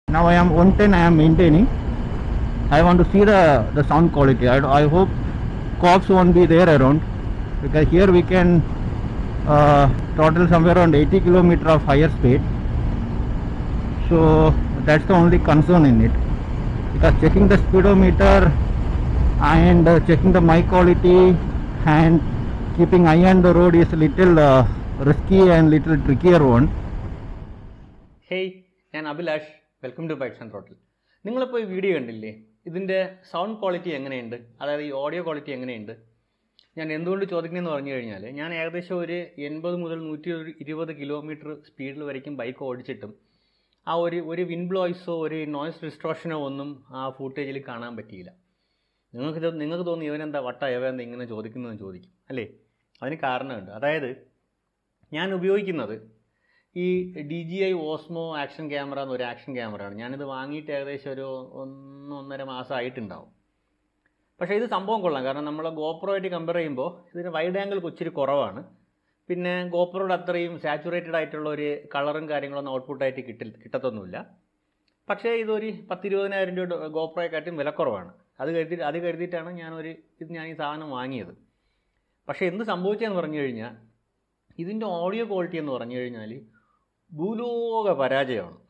Now I am 110, I am maintaining. I want to see the, the sound quality. I, I hope cops won't be there around because here we can uh, throttle somewhere around 80 kilometer of higher speed. So that's the only concern in it. Because checking the speedometer and uh, checking the mic quality and keeping eye on the road is a little uh, risky and little trickier one. Hey ഞാൻ Abhilash welcome to bytes and റോട്ടിൽ നിങ്ങളിപ്പോൾ ഈ video കണ്ടില്ലേ ഇതിൻ്റെ sound quality എങ്ങനെയുണ്ട് അതായത് ഈ audio quality എങ്ങനെയുണ്ട് ഞാൻ എന്തുകൊണ്ട് ചോദിക്കണമെന്ന് പറഞ്ഞു കഴിഞ്ഞാൽ ഞാൻ ഏകദേശം ഒരു എൺപത് മുതൽ നൂറ്റി ഇരുപത് കിലോമീറ്റർ സ്പീഡിൽ വരയ്ക്കും ബൈക്ക് ഓടിച്ചിട്ടും ആ ഒരു ഒരു വിൻ ബ്ലോയ്സോ ഒരു നോയ്സ് ഡിസ്ട്രോഷനോ ഒന്നും ആ ഫൂട്ടേജിൽ കാണാൻ പറ്റിയില്ല നിങ്ങൾക്ക് ഇത് നിങ്ങൾക്ക് തോന്നി ഇവനെന്താ വട്ട ഇവനെന്താ ഇങ്ങനെ ചോദിക്കുന്നതെന്ന് ചോദിക്കും അല്ലേ അതിന് കാരണമുണ്ട് അതായത് ഞാൻ ഉപയോഗിക്കുന്നത് ഈ D J I Osmo action camera എന്നൊരു ആക്ഷൻ ക്യാമറയാണ് ഞാനിത് വാങ്ങിയിട്ട് ഏകദേശം ഒരു ഒന്ന് ഒന്നര മാസം ആയിട്ടുണ്ടാവും പക്ഷേ ഇത് സംഭവം കൊള്ളാം കാരണം നമ്മൾ ഗോപ്രോ ആയിട്ട് കമ്പയർ ചെയ്യുമ്പോൾ ഇതിന് വൈഡ് ആംഗിൾ ഇച്ചിരി കുറവാണ് പിന്നെ ഗോപ്രോയുടെ അത്രയും സാച്ചുറേറ്റഡ് ആയിട്ടുള്ള ഒരു കളറും കാര്യങ്ങളൊന്നും ഔട്ട്പുട്ടായിട്ട് കിട്ടിൽ കിട്ടത്തൊന്നുമില്ല പക്ഷേ ഇതൊരു പത്തിരുപതിനായിരം രൂപ ഗോപ്രോയെക്കാട്ടും വിലക്കുറവാണ് അത് കരുതി അത് കരുതിയിട്ടാണ് ഞാനൊരു ഇത് ഞാൻ ഈ സാധനം വാങ്ങിയത് പക്ഷേ എന്ത് സംഭവിച്ചതെന്ന് പറഞ്ഞു കഴിഞ്ഞാൽ ഇതിൻ്റെ ഓഡിയോ ക്വാളിറ്റി എന്ന് പറഞ്ഞു കഴിഞ്ഞാൽ ഭൂലോക പരാജയമാണ്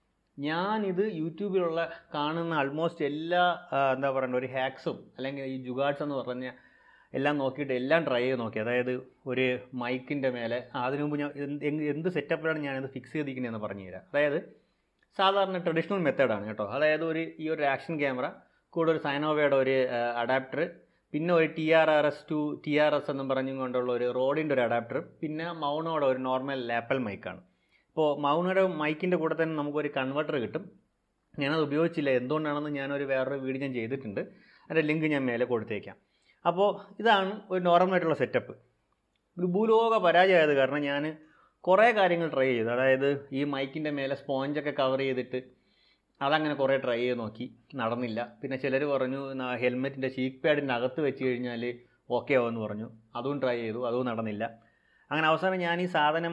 ഞാനിത് യൂട്യൂബിലുള്ള കാണുന്ന ആൾമോസ്റ്റ് എല്ലാ ആ, എന്താ പറയണ്ട ഒരു ഹാക്സും അല്ലെങ്കിൽ ഈ ജുഗാഡ്സ് എന്ന് പറഞ്ഞ എല്ലാം നോക്കിയിട്ട് എല്ലാം ട്രൈ ചെയ്ത് നോക്കി അതായത് ഒരു മൈക്കിൻ്റെ മേലെ ആ, അതിനു മുമ്പ് ഞാൻ എന്ത് എന്ത് എന്ത് സെറ്റപ്പിലാണ് ഞാനിത് ഫിക്സ് ചെയ്തിരിക്കുന്നതെന്ന് പറഞ്ഞു തരാം അതായത് സാധാരണ ട്രഡീഷണൽ മെത്തേഡാണ് കേട്ടോ അതായത് ഒരു ഈ ഒരു ആക്ഷൻ ക്യാമറ കൂടെ ഒരു സൈനോവയുടെ ഒരു അഡാപ്റ്റർ പിന്നെ ഒരു T R R S to T R S എന്നും പറഞ്ഞും കൊണ്ടുള്ള ഒരു റോഡിൻ്റെ ഒരു അഡാപ്റ്റർ പിന്നെ മൗണോയുടെ ഒരു നോർമൽ ലാപ്പൽ മൈക്കാണ് ഇപ്പോൾ മൗണോയുടെ മൈക്കിൻ്റെ കൂടെ തന്നെ നമുക്കൊരു കൺവെർട്ടർ കിട്ടും ഞാനത് ഉപയോഗിച്ചില്ല എന്തുകൊണ്ടാണെന്ന് ഞാനൊരു വേറൊരു വീഡിയോ ഞാൻ ചെയ്തിട്ടുണ്ട് അതിൻ്റെ ലിങ്ക് ഞാൻ മേലെ കൊടുത്തേക്കാം അപ്പോൾ ഇതാണ് ഒരു നോർമലായിട്ടുള്ള സെറ്റപ്പ് ഒരു ഭൂലോക പരാജയമായത് കാരണം ഞാൻ കുറേ കാര്യങ്ങൾ ട്രൈ ചെയ്തു അതായത് ഈ മൈക്കിൻ്റെ മേലെ സ്പോഞ്ചൊക്കെ കവർ ചെയ്തിട്ട് അതങ്ങനെ കുറേ ട്രൈ ചെയ്ത് നോക്കി നടന്നില്ല പിന്നെ ചിലർ പറഞ്ഞു ഹെൽമെറ്റിൻ്റെ ചീക്ക് പാഡിൻ്റെ അകത്ത് വെച്ച് കഴിഞ്ഞാൽ ഓക്കെ ആവുമെന്ന് പറഞ്ഞു അതും ട്രൈ ചെയ്തു അതും നടന്നില്ല അങ്ങനെ അവസാനം ഞാൻ ഈ സാധനം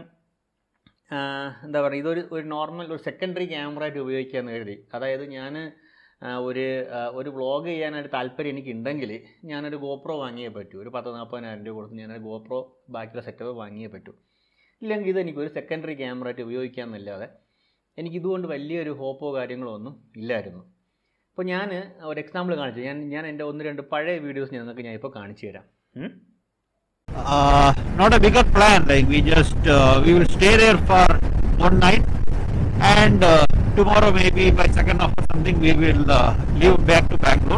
ആ, എന്താ പറയുക ഇതൊരു ഒരു നോർമൽ ഒരു സെക്കൻഡറി ക്യാമറ ആയിട്ട് ഉപയോഗിക്കാമെന്ന് കരുതി അതായത് ഞാൻ ഒരു ആ, ഒരു വ്ളോഗ് ചെയ്യാനായിട്ട് താല്പര്യം എനിക്ക് ഉണ്ടെങ്കിൽ ഞാനൊരു ഗോപ്രോ വാങ്ങിയേ പറ്റൂ ഒരു പത്ത് നാൽപ്പതിനായിരം രൂപ കൊടുത്ത് ഞാനൊരു ഗോപ്രോ ബാക്കിയുള്ള സെറ്റപ്പ് വാങ്ങിയേ പറ്റൂ ഇല്ലെങ്കിൽ ഇത് എനിക്ക് ഒരു സെക്കൻഡറി ക്യാമറ ആയിട്ട് ഉപയോഗിക്കാമെന്നല്ലാതെ എനിക്ക് ഇതുകൊണ്ട് വലിയൊരു ഹോപ്പോ കാര്യങ്ങളോ ഒന്നും ഇല്ലായിരുന്നു അപ്പോൾ ഞാൻ ഒരു എക്സാമ്പിൾ കാണിച്ചു ഞാൻ ഞാൻ എൻ്റെ ഒന്ന് രണ്ട് പഴയ വീഡിയോസ് നിങ്ങൾക്ക് ഞാൻ ഇപ്പോൾ കാണിച്ചു തരാം ഉം? uh, not a bigger plan like we just uh, we will stay there for one night and uh, tomorrow maybe by second half or something we will uh, leave back to bangalore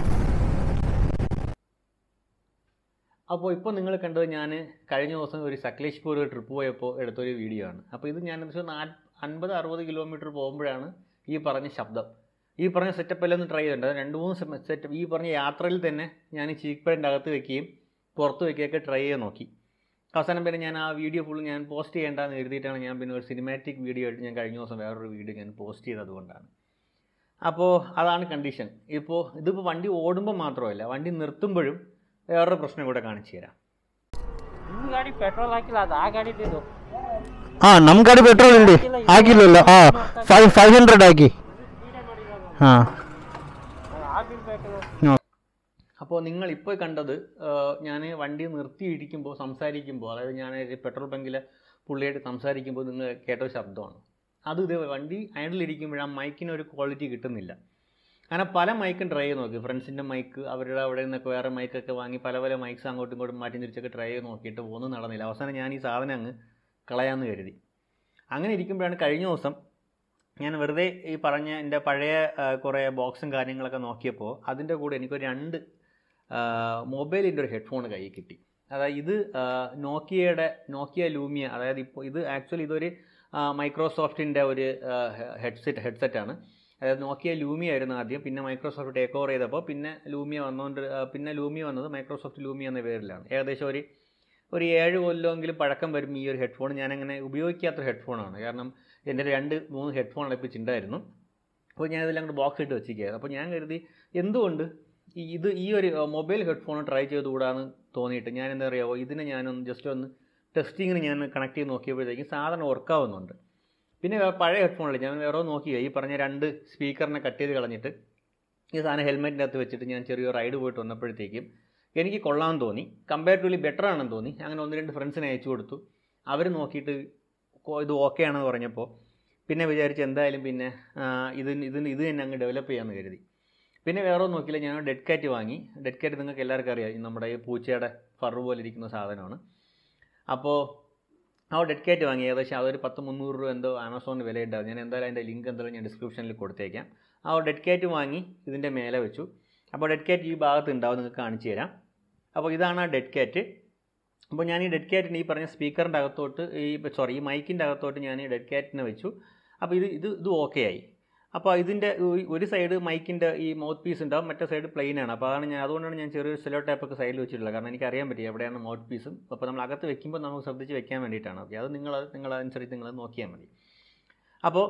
അപ്പോൾ ഇപ്പോൾ നിങ്ങൾ കണ്ടത് ഞാൻ കഴിഞ്ഞ ദിവസം ഒരു സക്ലേഷ്പൂർ trip പോയപ്പോൾ എടുത്തൊരു വീഡിയോ ആണ് അപ്പോൾ ഇത് ഞാൻ വെച്ചാൽ നാല് അൻപത് അറുപത് കിലോമീറ്റർ പോകുമ്പോഴാണ് ഈ പറഞ്ഞ ശബ്ദം ഈ പറഞ്ഞ സെറ്റപ്പ് എല്ലാം ഒന്ന് ട്രൈ ചെയ്തിട്ടുണ്ട് അത് രണ്ട് മൂന്ന് സെറ്റപ്പ് ഈ പറഞ്ഞ യാത്രയിൽ തന്നെ ഞാൻ ചീക്ക് പാഡിൻ്റെ അകത്ത് വെക്കുകയും പുറത്ത് വെക്കുകയൊക്കെ ട്രൈ ചെയ്ത് നോക്കി അവസാനം പിന്നെ ഞാൻ ആ വീഡിയോ ഫുൾ ഞാൻ പോസ്റ്റ് ചെയ്യേണ്ടെന്ന് എഴുതിയിട്ടാണ് ഞാൻ പിന്നെ ഒരു സിനിമാറ്റിക് വീഡിയോ ആയിട്ട് ഞാൻ കഴിഞ്ഞ ദിവസം വേറൊരു വീഡിയോ ഞാൻ പോസ്റ്റ് ചെയ്തത് കൊണ്ടാണ് അപ്പോൾ അതാണ് കണ്ടീഷൻ ഇപ്പോൾ ഇതിപ്പോൾ വണ്ടി ഓടുമ്പോൾ മാത്രമല്ല വണ്ടി നിർത്തുമ്പോഴും വേറൊരു പ്രശ്നം കൂടെ കാണിച്ചു തരാം ನಿಮ್ಮ ಗಾಡಿ ಪೆಟ್ರೋಲ್ ಹಾಕಿಲ್ಲ ಅದು ಆ ಗಾಡಿ ಇದು ಹಾ ನಮ್ ಗಾಡಿ ಪೆಟ್ರೋಲ್ ಇಲ್ಲಿ ಹಾಕಿಲ್ಲ ಹಾ ಫೈವ್ ಫೈವ್ ಹಂಡ್ರೆಡ್ ಹಾಕಿ ಹಾ ಆಗಿರ್ಬೇಕು അപ്പോൾ നിങ്ങൾ ഇപ്പോൾ കണ്ടത് ഞാൻ വണ്ടി നിർത്തിയിടിക്കുമ്പോൾ സംസാരിക്കുമ്പോൾ അതായത് ഞാൻ ഒരു പെട്രോൾ ബങ്കിലെ പുള്ളിയായിട്ട് സംസാരിക്കുമ്പോൾ നിങ്ങൾ കേട്ട ഒരു ശബ്ദമാണ് അത് ഇത് വണ്ടി ഐഡിലിരിക്കുമ്പോൾ ആ മൈക്കിന് ഒരു ക്വാളിറ്റി കിട്ടുന്നില്ല കാരണം പല മൈക്കും ട്രൈ ചെയ്ത് നോക്കി ഫ്രണ്ട്സിൻ്റെ മൈക്ക് അവരുടെ അവിടെ നിന്നൊക്കെ വേറെ മൈക്കൊക്കെ വാങ്ങി പല പല മൈക്സ് അങ്ങോട്ടും ഇങ്ങോട്ടും മാറ്റി തിരിച്ചൊക്കെ ട്രൈ ചെയ്ത് നോക്കിയിട്ട് ഒന്നും നടന്നില്ല അവസാനം ഞാൻ ഈ സാധനം അങ്ങ് കളയാമെന്ന് കരുതി അങ്ങനെ ഇരിക്കുമ്പോഴാണ് കഴിഞ്ഞ ദിവസം ഞാൻ വെറുതെ ഈ പറഞ്ഞ എൻ്റെ പഴയ ആ, കുറേ ബോക്സും കാര്യങ്ങളൊക്കെ നോക്കിയപ്പോൾ അതിൻ്റെ കൂടെ എനിക്കൊരു രണ്ട് മൊബൈലിൻ്റെ ഒരു ഹെഡ്ഫോൺ കയ്യിൽ കിട്ടി അതായത് ഇത് ആ, നോക്കിയയുടെ നോക്കിയ ലൂമിയ അതായത് ഇപ്പോൾ ഇത് ആക്ച്വലി ഇതൊരു ആ, മൈക്രോസോഫ്റ്റിൻ്റെ ഒരു ഹെഡ്സെറ്റ് ഹെഡ്സെറ്റാണ് അതായത് നോക്കിയ ലൂമിയ ആയിരുന്നു ആദ്യം പിന്നെ മൈക്രോസോഫ്റ്റ് ടേക്ക് ഓവർ ചെയ്തപ്പോൾ പിന്നെ ലൂമിയ വന്നുകൊണ്ട് ആ, പിന്നെ ലൂമിയ വന്നത് മൈക്രോസോഫ്റ്റ് ലൂമിയ എന്ന പേരിലാണ് ഏകദേശം ഒരു ഒരു ഏഴ് കൊല്ലമെങ്കിലും പഴക്കം വരും ഈ ഒരു ഹെഡ്ഫോൺ ഞാനങ്ങനെ ഉപയോഗിക്കാത്തൊരു ഹെഡ്ഫോണാണ് കാരണം എൻ്റെ രണ്ട് മൂന്ന് ഹെഡ്ഫോൺ അടുപ്പിച്ചുണ്ടായിരുന്നു അപ്പോൾ ഞാൻ ഇതെല്ലാം കൂടെ ബോക്സ് ഇട്ട് വെച്ചിരിക്കുകയായിരുന്നു അപ്പോൾ ഞാൻ കരുതി എന്തുകൊണ്ട് ഈ ഇത് ഈ ഒരു മൊബൈൽ ഹെഡ്ഫോൺ ട്രൈ ചെയ്തുകൂടാന്ന് തോന്നിയിട്ട് ഞാൻ എന്താ പറയുക ഇതിനെ ഞാനൊന്ന് ജസ്റ്റ് ഒന്ന് ടെസ്റ്റിങ്ങിന് ഞാൻ കണക്ട് ചെയ്ത് നോക്കിയപ്പോഴത്തേക്കും സാധനം വർക്കാവുന്നുണ്ട് പിന്നെ വേ- പഴയ ഹെഡ്ഫോണിൽ ഞാൻ വേറെ നോക്കി ഈ പറഞ്ഞ രണ്ട് സ്പീക്കറിനെ കട്ട് ചെയ്ത് കളഞ്ഞിട്ട് ഈ സാധനം ഹെൽമെറ്റിൻ്റെ അകത്ത് വെച്ചിട്ട് ഞാൻ ചെറിയ റൈഡ് പോയിട്ട് വന്നപ്പോഴത്തേക്കും എനിക്ക് കൊള്ളാമെന്ന് തോന്നി കമ്പാരിറ്റീവ്ലി ബെറ്റർ ആണെന്ന് തോന്നി അങ്ങനെ ഒന്ന് രണ്ട് ഫ്രണ്ട്സിനെ അയച്ചു കൊടുത്തു അവർ നോക്കിയിട്ട് കൊ- ഇത് ഓക്കെ ആണെന്ന് പറഞ്ഞപ്പോൾ പിന്നെ വിചാരിച്ച് എന്തായാലും പിന്നെ ആ, ഇത് ഇതിന് ഇത് തന്നെ അങ്ങ് ഡെവലപ്പ് ചെയ്യാമെന്ന് കരുതി പിന്നെ വേറെ ഒന്നും നോക്കിയില്ല ഞാൻ ഡെഡ് കാറ്റ് വാങ്ങി ഡെഡ് കാറ്റ് നിങ്ങൾക്ക് എല്ലാവർക്കും അറിയാം ഈ നമ്മുടെ ഈ പൂച്ചയുടെ ഫറ് പോലെ ഇരിക്കുന്ന സാധനമാണ് അപ്പോൾ ആ ഡെഡ് കാറ്റ് വാങ്ങി ഏകദേശം അതൊരു പത്ത് മുന്നൂറ് രൂപ എന്തോ ആമസോണിൽ വില ഉണ്ടാവും ഞാൻ എന്തായാലും അതിൻ്റെ ലിങ്ക് എന്തായാലും ഞാൻ ഡിസ്ക്രിപ്ഷനിൽ കൊടുത്തേക്കാം ആ ഡെഡ് കാറ്റ് വാങ്ങി ഇതിൻ്റെ മേലെ വെച്ചു അപ്പോൾ ഡെഡ് കാറ്റ് ഈ ഭാഗത്ത് ഉണ്ടാവും നിങ്ങൾക്ക് കാണിച്ചു തരാം അപ്പോൾ ഇതാണ് ആ ഡെഡ് കാറ്റ് അപ്പോൾ ഞാൻ ഈ ഡെഡ് കാറ്റിന് ഈ പറഞ്ഞ സ്പീക്കറിൻ്റെ അകത്തോട്ട് ഈ സോറി ഈ മൈക്കിൻ്റെ അകത്തോട്ട് ഞാൻ ഈ ഡെഡ് കാറ്റിനെ വെച്ചു അപ്പോൾ ഇത് ഇത് ഇത് ഓക്കെ ആയി അപ്പോൾ ഇതിൻ്റെ ഈ- ഒരു സൈഡ് മൈക്കിൻ്റെ ഈ മൗത്ത് പീസ് ഉണ്ടാവും മറ്റേ സൈഡ് പ്ലെയിൻ ആണ് അപ്പോൾ അതാണ് ഞാൻ അതുകൊണ്ടാണ് ഞാൻ ചെറിയൊരു സെലോ ടാപ്പൊക്കെ സൈഡിൽ വെച്ചിട്ടുള്ളത് കാരണം എനിക്ക് അറിയാൻ പറ്റി എവിടെയാണ് മൗത്ത് പീസും അപ്പോൾ നമ്മൾ അകത്ത് വെക്കുമ്പോൾ നമുക്ക് ശ്രദ്ധിച്ച് വെക്കാൻ വേണ്ടിയിട്ടാണ് ഓക്കെ അത് നിങ്ങൾ നിങ്ങളതനുസരിച്ച് നിങ്ങൾ നോക്കിയാൽ മതി അപ്പോൾ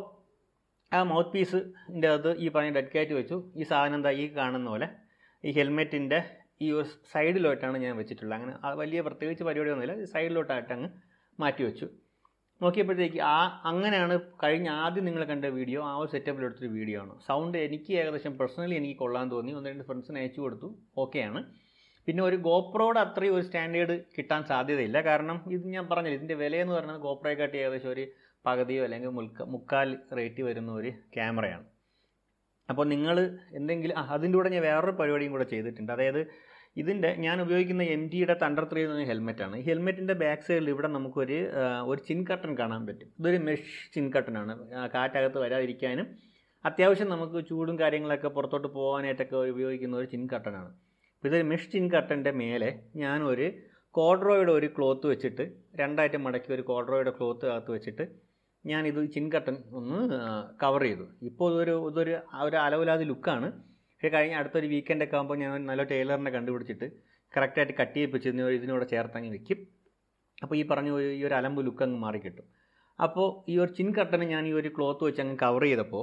ആ മൗത്ത് പീസിൻ്റെ അകത്ത് ഈ പറഞ്ഞ ഡെഡ് കാറ്റ് വെച്ചു ഈ സാധനം എന്താ ഈ കാണുന്ന പോലെ ഈ ഹെൽമെറ്റിൻ്റെ ഈ ഒരു സൈഡിലോട്ടാണ് ഞാൻ വെച്ചിട്ടുള്ളത് അങ്ങനെ ആ വലിയ പ്രത്യേകിച്ച് പരിപാടിയൊന്നുമില്ല ഈ സൈഡിലോട്ടായിട്ട് അങ്ങ് മാറ്റി വെച്ചു നോക്കിയപ്പോഴത്തേക്ക് ആ അങ്ങനെയാണ് കഴിഞ്ഞ ആദ്യം നിങ്ങൾ കണ്ട വീഡിയോ ആ ഒരു സെറ്റപ്പിൽ എടുത്തൊരു വീഡിയോ ആണ് സൗണ്ട് എനിക്ക് ഏകദേശം പേഴ്സണലി എനിക്ക് കൊള്ളാൻ തോന്നി ഒന്ന് രണ്ട് ഫ്രണ്ട്സിന് അയച്ചു കൊടുത്തു ഓക്കെയാണ് പിന്നെ ഒരു ഗോപ്രോയുടെ അത്രയും ഒരു സ്റ്റാൻഡേർഡ് കിട്ടാൻ സാധ്യതയില്ല കാരണം ഇത് ഞാൻ പറഞ്ഞില്ല ഇതിൻ്റെ വിലയെന്ന് പറയുന്നത് ഗോപ്രോയെക്കാട്ടി ഏകദേശം ഒരു പകുതിയോ അല്ലെങ്കിൽ മുൽക്ക മുക്കാൽ റേറ്റ് വരുന്ന ഒരു ക്യാമറയാണ് അപ്പോൾ നിങ്ങൾ എന്തെങ്കിലും ആ, അതിൻ്റെ കൂടെ ഞാൻ വേറൊരു പരിപാടിയും കൂടെ ചെയ്തിട്ടുണ്ട് അതായത് ഇതിൻ്റെ ഞാൻ ഉപയോഗിക്കുന്ന എം ജിയുടെ തണ്ടർ ത്രീ എന്ന് പറഞ്ഞ ഹെൽമെറ്റാണ് ഈ ഹെൽമെറ്റിൻ്റെ ബാക്ക് സൈഡിൽ ഇവിടെ നമുക്കൊരു ആ, ഒരു ചിൻ കട്ടൺ കാണാൻ പറ്റും ഇതൊരു മെഷ് ചിൻ കട്ടനാണ് കാറ്റകത്ത് വരാതിരിക്കാനും അത്യാവശ്യം നമുക്ക് ചൂടും കാര്യങ്ങളൊക്കെ പുറത്തോട്ട് പോകാനായിട്ടൊക്കെ ഉപയോഗിക്കുന്ന ഒരു ചിൻ കട്ടനാണ് അപ്പോൾ ഇതൊരു മെഷ് ചിൻ കട്ടൻ്റെ മേലെ ഞാനൊരു കോഡ്രോയുടെ ഒരു ക്ലോത്ത് വെച്ചിട്ട് രണ്ടായിട്ട് മടക്കി ഒരു കോഡ്രോയുടെ ക്ലോത്ത് അകത്ത് വെച്ചിട്ട് ഞാനിത് ചിൻ കട്ടൻ ഒന്ന് കവർ ചെയ്തു ഇപ്പോൾ ഇതൊരു ഇതൊരു ആ ഒരു അലവിലാതെ ലുക്കാണ് പക്ഷേ കഴിഞ്ഞ അടുത്തൊരു വീക്കെൻഡൊക്കെ ആകുമ്പോൾ ഞാൻ നല്ല ടൈലറിനെ കണ്ടുപിടിച്ചിട്ട് കറക്റ്റായിട്ട് കട്ട് ചെയ്യിപ്പിച്ച് ഇതിനോട് ഇതിനോട് ചേർത്തങ്ങ് വെക്കും അപ്പോൾ ഈ പറഞ്ഞ ഒരു ഈ ഒരു അലമ്പ് ലുക്ക് അങ്ങ് മാറി കിട്ടും അപ്പോൾ ഈ ഒരു ചിൻ കട്ടന് ഞാൻ ഈ ഒരു ക്ലോത്ത് വെച്ച് അങ്ങ് കവർ ചെയ്തപ്പോൾ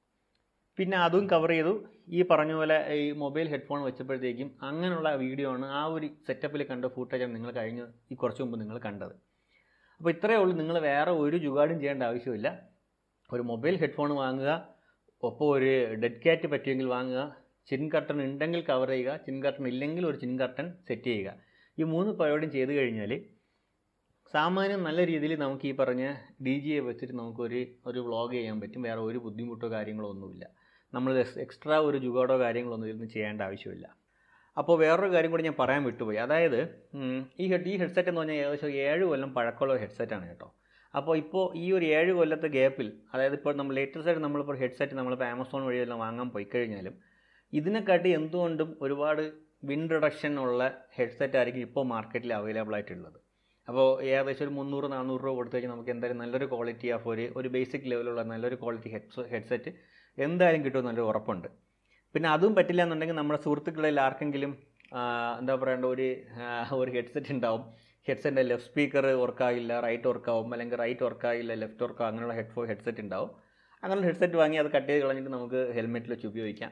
പിന്നെ അതും കവർ ചെയ്തു ഈ പറഞ്ഞ പോലെ ഈ മൊബൈൽ ഹെഡ്ഫോൺ വെച്ചപ്പോഴത്തേക്കും അങ്ങനെയുള്ള വീഡിയോ ആണ് ആ ഒരു സെറ്റപ്പിൽ കണ്ട ഫൂട്ടേജാണ് നിങ്ങൾ കഴിഞ്ഞ ഈ കുറച്ച് മുമ്പ് നിങ്ങൾ കണ്ടത് അപ്പോൾ ഇത്രയേ ഉള്ളൂ നിങ്ങൾ വേറെ ഒരു ജുഗാടും ചെയ്യേണ്ട ആവശ്യമില്ല ഒരു മൊബൈൽ ഹെഡ്ഫോൺ വാങ്ങുക ഒപ്പം ഒരു ഡെഡ് ക്യാറ്റ് പറ്റുമെങ്കിൽ വാങ്ങുക ചിൻ കർട്ടൺ ഉണ്ടെങ്കിൽ കവർ ചെയ്യുക ചിൻ കർട്ടൺ ഇല്ലെങ്കിൽ ഒരു ചിൻ കർട്ടൺ സെറ്റ് ചെയ്യുക ഈ മൂന്ന് പരിപാടിയും ചെയ്ത് കഴിഞ്ഞാൽ സാമാന്യം നല്ല രീതിയിൽ നമുക്ക് ഈ പറഞ്ഞ ഡി ജിയെ വെച്ചിട്ട് നമുക്കൊരു ഒരു വ്ളോഗ് ചെയ്യാൻ പറ്റും വേറെ ഒരു ബുദ്ധിമുട്ടോ കാര്യങ്ങളോ ഒന്നുമില്ല നമ്മൾ എക്സ്ട്രാ ഒരു ജുഗാടോ കാര്യങ്ങളൊന്നും ഇതിന് ചെയ്യേണ്ട ആവശ്യമില്ല അപ്പോൾ വേറൊരു കാര്യം കൂടി ഞാൻ പറയാൻ വിട്ടുപോയി അതായത് ഉം, ഈ ഹെഡ് ഈ ഹെഡ്സെറ്റ് എന്ന് പറഞ്ഞാൽ ഏകദേശം ഏഴ് കൊല്ലം പഴക്കമുള്ള ഒരു ഹെഡ്സെറ്റാണ് കേട്ടോ അപ്പോൾ ഇപ്പോൾ ഈ ഒരു ഏഴ് കൊല്ലത്തെ ഗ്യാപ്പിൽ അതായത് ഇപ്പോൾ നമ്മൾ ലേറ്റസ്റ്റ് ആയിട്ട് നമ്മളിപ്പോൾ ഹെഡ്സെറ്റ് നമ്മളിപ്പോൾ ആമസോൺ വഴിയെല്ലാം വാങ്ങാൻ പോയി കഴിഞ്ഞാലും ഇതിനെക്കാട്ടി എന്തുകൊണ്ടും ഒരുപാട് വിൻ റിഡക്ഷൻ ഉള്ള ഹെഡ്സെറ്റ് ആയിരിക്കും ഇപ്പോൾ മാർക്കറ്റിൽ അവൈലബിൾ ആയിട്ടുള്ളത് അപ്പോൾ ഏകദേശം ഒരു മുന്നൂറ് നാനൂറ് രൂപ കൊടുത്തു കഴിഞ്ഞാൽ നമുക്ക് എന്തായാലും നല്ലൊരു ക്വാളിറ്റി ഓഫ് ഒരു ഒരു ബേസിക് ലെവലുള്ള നല്ലൊരു ക്വാളിറ്റി ഹെഡ് ഹെഡ്സെറ്റ് എന്തായാലും കിട്ടുമെന്ന് നല്ലൊരു ഉറപ്പുണ്ട് പിന്നെ അതും പറ്റില്ല എന്നുണ്ടെങ്കിൽ നമ്മുടെ സുഹൃത്തുക്കളിൽ ആർക്കെങ്കിലും ആ, എന്താ പറയേണ്ട ഒരു ആ, ഒരു ഹെഡ്സെറ്റ് ഉണ്ടാവും ഹെഡ്സെറ്റിൻ്റെ ലെഫ്റ്റ് സ്പീക്കർ വർക്കാകില്ല റൈറ്റ് വർക്കാവും അല്ലെങ്കിൽ റൈറ്റ് വർക്കാകില്ല ലെഫ്റ്റ് വർക്കോ അങ്ങനെയുള്ള ഹെഡ്ഫോൺ ഹെഡ്സെറ്റ് ഉണ്ടാവും അങ്ങനെ ഹെഡ്സെറ്റ് വാങ്ങി അത് കട്ട് ചെയ്ത് കളഞ്ഞിട്ട് നമുക്ക് ഹെൽമെറ്റിൽ വെച്ച് ഉപയോഗിക്കാം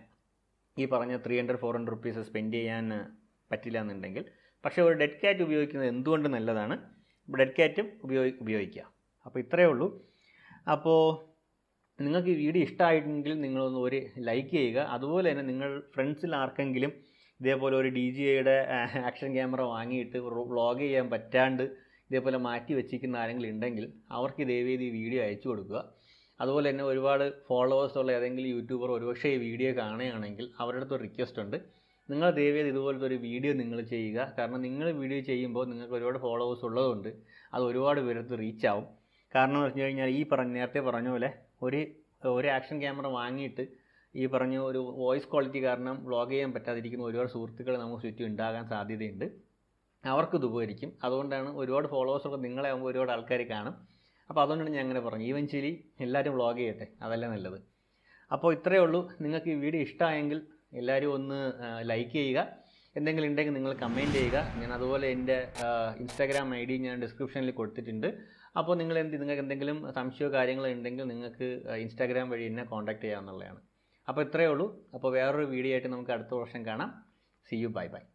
ഈ പറഞ്ഞ three hundred four hundred rupees spend ചെയ്യാൻ പറ്റില്ല എന്നുണ്ടെങ്കിൽ പക്ഷേ ഒരു ഡെഡ് ക്യാറ്റ് ഉപയോഗിക്കുന്നത് എന്തുകൊണ്ട് നല്ലതാണ് ഡെഡ് ക്യാറ്റും ഉപയോഗി ഉപയോഗിക്കുക അപ്പോൾ ഇത്രയേ ഉള്ളൂ അപ്പോൾ നിങ്ങൾക്ക് ഈ വീഡിയോ ഇഷ്ടമായിട്ടെങ്കിൽ നിങ്ങളൊന്ന് ഒരു ലൈക്ക് ചെയ്യുക അതുപോലെ തന്നെ നിങ്ങൾ ഫ്രണ്ട്സിൽ ആർക്കെങ്കിലും ഇതേപോലെ ഒരു ഡി ജി ഐയുടെ ആക്ഷൻ ക്യാമറ വാങ്ങിയിട്ട് വ്ളോഗ് ചെയ്യാൻ പറ്റാണ്ട് ഇതേപോലെ മാറ്റി വെച്ചിരിക്കുന്ന ആരെങ്കിലും ഉണ്ടെങ്കിൽ അവർക്ക് ദയവേത് ഈ വീഡിയോ അയച്ചു കൊടുക്കുക അതുപോലെ തന്നെ ഒരുപാട് ഫോളോവേഴ്സ് ഉള്ള ഏതെങ്കിലും യൂട്യൂബർ ഒരുപക്ഷെ ഈ വീഡിയോ കാണുകയാണെങ്കിൽ അവരുടെ അടുത്ത് റിക്വസ്റ്റ് ഉണ്ട് നിങ്ങൾ ദയവേത് ഇതുപോലത്തെ ഒരു വീഡിയോ നിങ്ങൾ ചെയ്യുക കാരണം നിങ്ങൾ വീഡിയോ ചെയ്യുമ്പോൾ നിങ്ങൾക്ക് ഒരുപാട് ഫോളോവേഴ്സ് ഉള്ളതുകൊണ്ട് അത് ഒരുപാട് പേരടുത്ത് റീച്ച് ആവും കാരണം എന്ന് വെച്ച് കഴിഞ്ഞാൽ ഈ പറഞ്ഞ നേരത്തെ പറഞ്ഞ പോലെ ഒരു ഒരു ആക്ഷൻ ക്യാമറ വാങ്ങിയിട്ട് ഈ പറഞ്ഞ ഒരു വോയിസ് ക്വാളിറ്റി കാരണം വ്ളോഗ് ചെയ്യാൻ പറ്റാതിരിക്കുന്ന ഒരുപാട് സുഹൃത്തുക്കൾ നമുക്ക് ചുറ്റും ഉണ്ടാകാൻ സാധ്യതയുണ്ട് അവർക്ക് ഇത് ഉപകരിക്കും അതുകൊണ്ടാണ് ഒരുപാട് ഫോളോവേഴ്സൊക്കെ നിങ്ങളെ ആകുമ്പോൾ ഒരുപാട് ആൾക്കാർ കാണും അപ്പോൾ അതുകൊണ്ടാണ് ഞാൻ അങ്ങനെ പറഞ്ഞു ഈവൻച്വലി എല്ലാവരും വ്ളോഗ് ചെയ്യട്ടെ അതല്ലേ നല്ലത് അപ്പോൾ ഇത്രയേ ഉള്ളൂ നിങ്ങൾക്ക് ഈ വീഡിയോ ഇഷ്ടമായെങ്കിൽ എല്ലാവരും ഒന്ന് ലൈക്ക് ചെയ്യുക എന്തെങ്കിലും ഉണ്ടെങ്കിൽ നിങ്ങൾ കമൻറ്റ് ചെയ്യുക ഞാൻ അതുപോലെ എൻ്റെ ഇൻസ്റ്റാഗ്രാം ഐ ഡി ഞാൻ ഡിസ്ക്രിപ്ഷനിൽ കൊടുത്തിട്ടുണ്ട് അപ്പോൾ നിങ്ങൾ എന്ത് നിങ്ങൾക്ക് എന്തെങ്കിലും സംശയമോ കാര്യങ്ങളോ ഉണ്ടെങ്കിൽ നിങ്ങൾക്ക് ഇൻസ്റ്റാഗ്രാം വഴി എന്നെ കോൺടാക്ട് ചെയ്യാവുന്നതാണ് അപ്പോൾ ഇത്രയേ ഉള്ളൂ അപ്പോൾ വേറൊരു വീഡിയോ ആയിട്ട് നമുക്ക് അടുത്ത വർഷം കാണാം സി യു ബൈ ബൈ